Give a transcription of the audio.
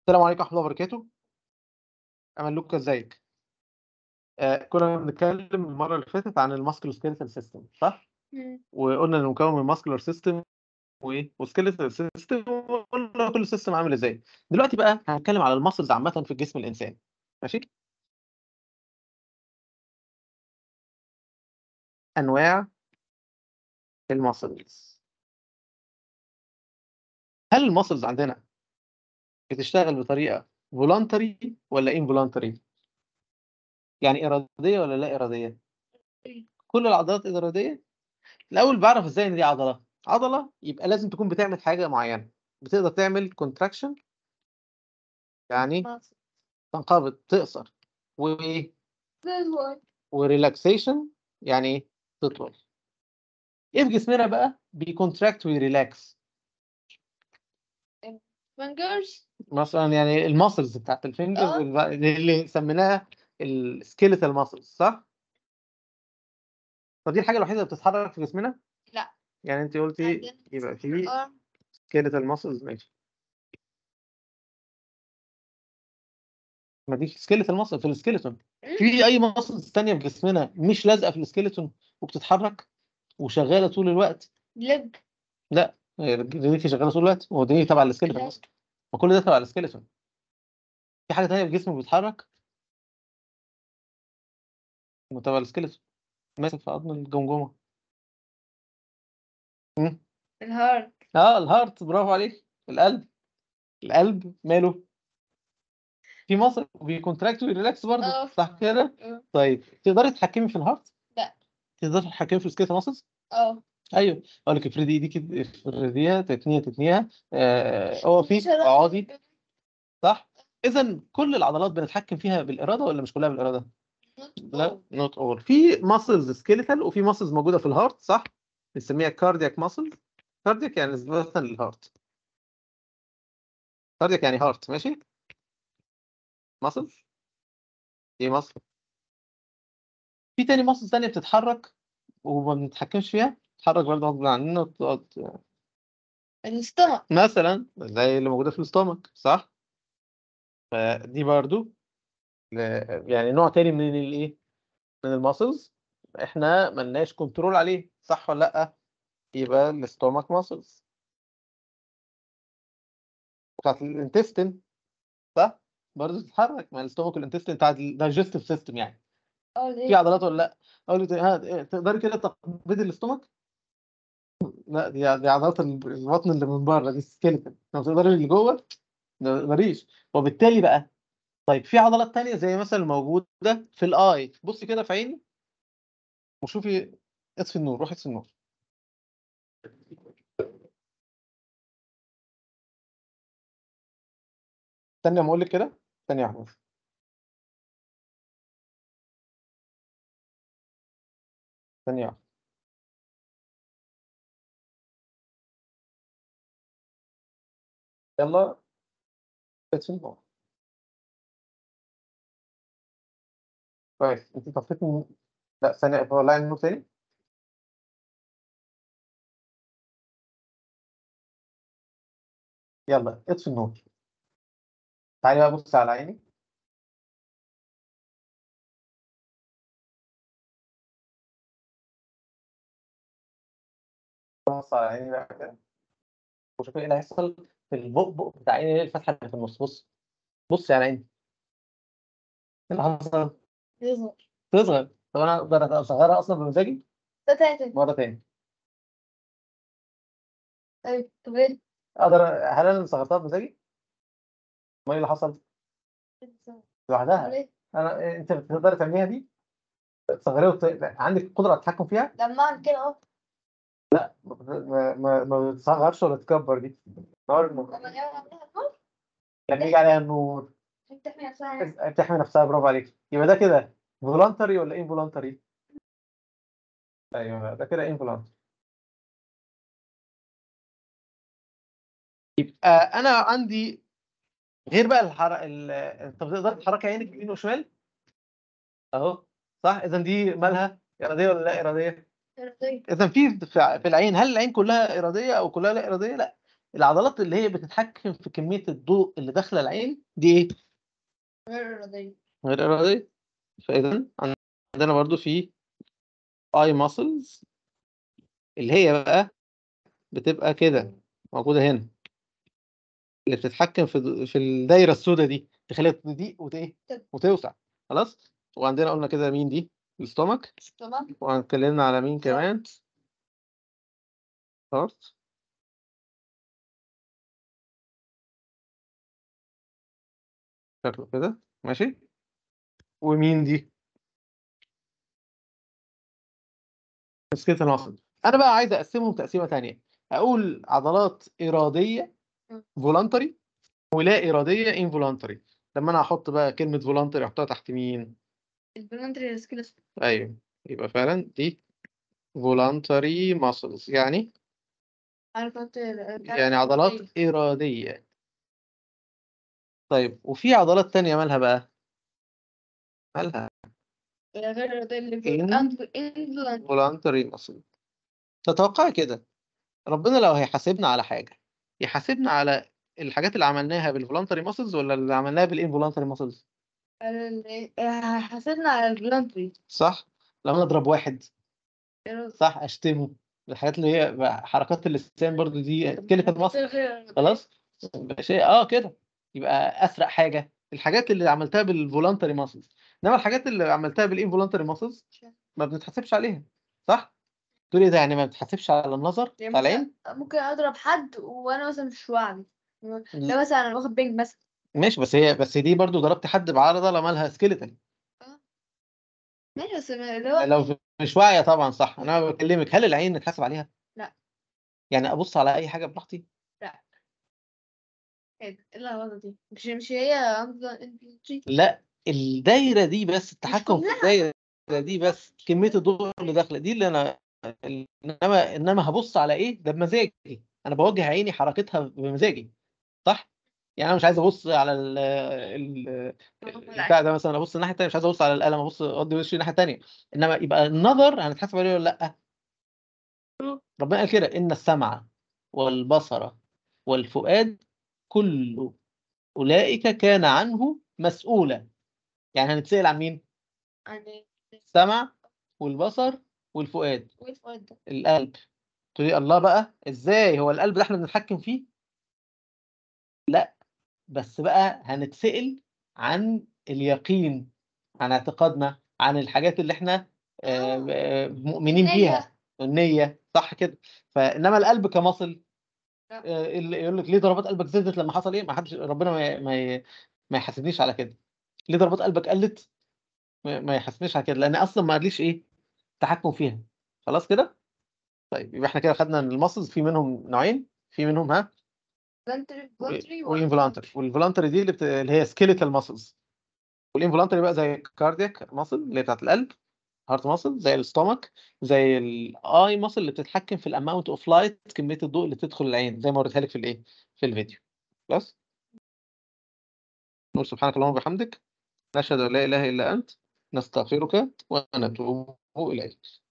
السلام عليكم ورحمة الله وبركاته. أمل لوكا إزيك؟ آآ كنا بنتكلم المرة اللي فاتت عن الmusculoskeletal system صح؟ إمم. وقُلنا إنه مكوّن من muscular system وإيه وskeletal system وقُلنا كل system عامل إزاي. دلوقتي بقى هنتكلم على الmuscles عامةً في جسم الإنسان ماشي؟ أنواع الmuscles. هل الmuscles عندنا بتشتغل بطريقة voluntary والّا involuntary؟ يعني إرادية والّا لا إرادية؟ إيه. كل العضلات إرادية؟ الأول باعرف إزاي إن دي عضلة، عضلة يبقى لازم تكون بتعمل حاجة معيّنة، بتقدر تعمل contraction يعني مص تنقبض، تقصر وإيه تطول. وrelaxation يعني إيه تطول. إيه في جسمنا بقى بيcontract ويrelax؟ fingers مثلًا يعني الmuscles بتاعة الfingers آه. والب اللي سميناها الskeletal muscles صح؟ طب دي الحاجة الوحيدة اللي بتتحرك في جسمنا؟ لأ. يعني أنتِ قُلتِ عندنا يبقى في arm skeletal muscles ماشي. ما دي skeletal muscle في الskeleton. إمم. في أي muscles تانية في جسمنا مش لازقة في الskeleton وبتتحرك وشغالة طول الوقت؟ leg لأ، هي رجليكِ شغالة طول الوقت، هو دي تبع الskeletal leg muscle. ما كل ده تبع الskeleton. في حاجة تانية في جسمِك بتتحرك؟ ما تبع الskeleton ماسك في عضم الجمجمة. إمم. الheart آه الheart برافو عليكِ، القلب. القلب ماله؟ في muscle بيcontract ويrelax برضه آه. صح كده؟ آه. طيب تقدري تتحكمي في الheart؟ لأ. تقدري تتحكمي في الskeletal muscles؟ آه. أيوه، أقول لِك افردي إيديكِ افرديها، تتنيها تتنيها، آآ اقفي، شرحت اقعدي، صح؟ إذًا كل العضلات بنتحكم فيها بالإرادة والّا مش كلها بالإرادة؟ لأ not all. في muscles skeletal وفي muscles موجودة في الheart صح؟ بنسميها cardiac muscles. cardiac يعني نسبةً للheart. cardiac يعني heart ماشي؟ muscle دي muscle. في تاني muscles تانية بتتحرك وما بنتحكمش فيها، بتتحرك برضه غصبٍ عننا وبتقعد الstomach مثلًا زي اللي موجودة في الstomach صح؟ فدي برضه ل يعني نوع تاني من الإيه، من الmuscles إحنا ما لناش control عليه صح والّا لأ؟ يبقى الstomach muscles. بتاعة الintestine صح؟ برضه بتتحرك، ما الstomach والintestine بتاعة الdigestive system يعني. آه في ليه؟ عضلات والّا لأ؟ أقول لِك ها تقدري كده تقبضي الstomach؟ لأ دي دي عضلات ال البطن اللي من برّه دي الskeleton. لو تقدري اللي جوّه ما تقدريش. وبالتالي بقى طيب في عضلات تانية زي مثلًا موجودة في الeye بُصّي كده في عيني وشوفي اطفي النور، روحي اطفي النور. استني أمّا أقول لِك كده، ثانية واحدة بس. ثانية واحدة. يالّا اطفي النور. كويس، أنتِ طفيتِ الن لأ ثانية ولعي النور تاني. يالّا اطفي النور. تعالي بقى بُصّي على عيني. بُصّي على عيني بقى كده. وشوفي إيه اللي هيحصل في البؤبؤ بتاع عيني اللي هي الفتحة اللي في النُص بُصّي. بُصّي على عيني. إيه اللي حصل؟ يصغر. تصغر. طب أنا أقدر أصغّرها أصلًا بمزاجي؟ تتاتة. مرّة تاني. طيب طب إيه؟ أقدر هل أنا اللي صغّرتها بمزاجي؟ أُمّال إيه اللي حصل؟ لوحدها. ليه؟ أنا أنتِ بتقدري تعمليها دي؟ تصغّريها وت عندِك القدرة على التحكم فيها؟ لمّا أعمل كده أهو. لأ ما ما ما بتتصغّرش ولا تكبّر دي. نار الم لمّا نيجي عليها النور لمّا ييجي عليها النور عشان تحمي نفسها يعني. بس بتحمي نفسها برافو عليكِ. يبقى ده كده voluntary والّا involuntary؟ أيوه ده كده involuntary. يبقى أنا عندي غير بقى الحر ال أنتِ بتقدري تحرّكي عينِك يمين وشمال؟ أهو صح؟ إذًا دي مالها إرادية والّا لا إرادية؟ إرادية. إذًا في في في العين هل العين كلّها إرادية أو كلّها لا إرادية؟ لأ. العضلات اللي هي بتتحكم في كميه الضوء اللي داخله العين دي ايه غير إرادية غير اراديه فاذا عندنا برضو في اي ماسلز اللي هي بقى بتبقى كده موجوده هنا اللي بتتحكم في في الدايره السوداء دي تخليها تضيق وت- وتوسع خلاص وعندنا قلنا كده مين دي الاستومك تمام واتكلمنا على مين كمان هارت شكله كده ماشي ومين دي سكيلت المصل انا بقى عايز اقسمهم تقسيمه تانية اقول عضلات اراديه م. فولانتري ولا اراديه انفولانتري لما انا احط بقى كلمه فولانتري احطها تحت مين البلانتري سكيلس ايوه يبقى فعلا دي فولانتري ماسلز يعني أنا كنت يعني عضلات إرادية طيب وفي عضلات تانية مالها بقى مالها غير إرادية اللي إن- إنفلانت فولانتري ماسل تتوقع كده ربنا لو هيحاسبنا على حاجة يحاسبنا على الحاجات اللي عملناها بالفولانتري ماسلز ولا اللي عملناها بالانفولانتري ماسلز حاسبنا على البلانتري صح لما اضرب واحد صح اشتمه الحاجات اللي هي بقى حركات اللسان برضو دي كلمة ماسل خلاص شيء اه كده يبقى اسرع حاجه الحاجات اللي عملتها بالفولانتري ماسلز انما الحاجات اللي عملتها بالانفولانتري ماسلز ما بنتحسبش عليها صح تقول ايه ده يعني ما بتحسبش على النظر يعني على العين مثلا ممكن اضرب حد وانا مثلا مش واعي لو مثلا انا واخد بينج مثلا ماشي بس هي بس دي برضو ضربت حد بعرضه مالها سكيلتال ماشي بس اللي هو لو مش واعيه طبعا صح انا بكلمك هل العين نتحاسب عليها لا. يعني ابص على اي حاجه براحتي ايه ده؟ ايه اللخبطه دي مش مش هي انفلانتري لا الدايره دي بس التحكم في كلها. الدايره دي بس كميه الضوء اللي داخله دي اللي انا انما انما هبص على ايه ده بمزاجي انا بوجه عيني حركتها بمزاجي صح يعني انا مش عايز ابص على ال ال بتاع ده مثلا ابص الناحيه الثانيه مش عايز ابص على القلم ابص اودي وشي الناحيه الثانيه انما يبقى النظر هنتحاسب عليه ولا لا ربنا قال كده ان السمع والبصر والفؤاد كل اولئك كان عنه مسؤولا يعني هنتسال عن مين يعني السمع والبصر والفؤاد وايه الفوائد ده القلب تقولي الله بقى ازاي هو القلب ده احنا بنتحكم فيه لا بس بقى هنتسأل عن اليقين عن اعتقادنا عن الحاجات اللي احنا آه، آه، مؤمنين النية. بيها النية صح كده فانما القلب كمصل لا. آه، اللي يقول لك ليه ضربات قلبك زادت لما حصل ايه ما حدش ربنا ما ما ي- ما يحاسبنيش على كده ليه ضربات قلبك قلت ما ما يحاسبنيش على كده لان اصلا ما قاليش ايه تحكم فيها خلاص كده طيب يبقى احنا كده خدنا الماسلز في منهم نوعين في منهم ها فولنتري فولنتري وانفولانتري والفولانتري دي اللي, بت... اللي هي سكيليتال ماسلز والانفولانتري بقى زي الكاردياك ماسل اللي هي بتاعت القلب هارت ماسل زي الستومك زي الاي ماسل اللي بتتحكم في الاماونت اوف لايت كميه الضوء اللي تدخل العين زي ما وريتها لك في الايه في الفيديو خلاص نقول سبحانك اللهم وبحمدك نشهد ان لا اله الا انت نستغفرك ونتوب اليك